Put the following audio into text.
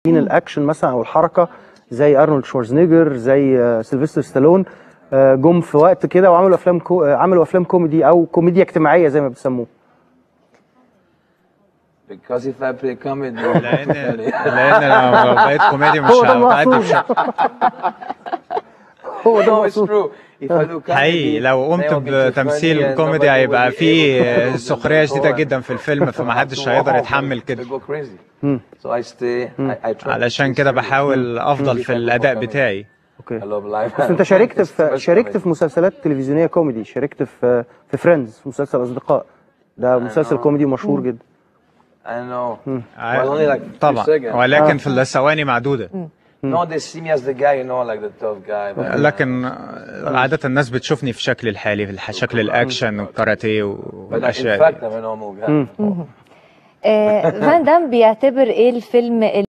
سين الاكشن مثلا او الحركه زي ارنولد شوارزنيجر زي آه، سيلفستر ستالون آه، جم في وقت كده وعملوا افلام كو... آه، عملوا افلام كوميدي او كوميديا اجتماعيه زي ما بيسموه Because if I play comedy, لان لان لو بقيت كوميدي مش هو ده هبقى المقصود. مش هو ده no, it's المقصود true. If I do comedy, حقيقي لو قمت then I'll be too funny بتمثيل and كوميدي nobody will هيبقى be فيه able to سخريه control شديده it. جدا في الفيلم فمحدش To هيقدر all يتحمل they كده go crazy. So I stay. I, I try to علشان stay كده serious. بحاول افضل If في I do الاداء comedy. بتاعي I اوكي love life. بس انت شاركت It's في best شاركت comedy. في مسلسلات تلفزيونيه كوميدي شاركت في في فريندز في مسلسل اصدقاء ده مسلسل know. كوميدي مشهور جدا I know. ع- Well, only like few طبعا seconds. ولكن في الثواني معدوده No, they see me as the guy, you know, like the tough guy. But لكن عادة الناس بتشوفني في شكلي الحالي في الح- شكل الاكشن والكاراتيه but in والاشياء fact, دي I'm a normal guy. آه، فان دام بيعتبر ايه الفيلم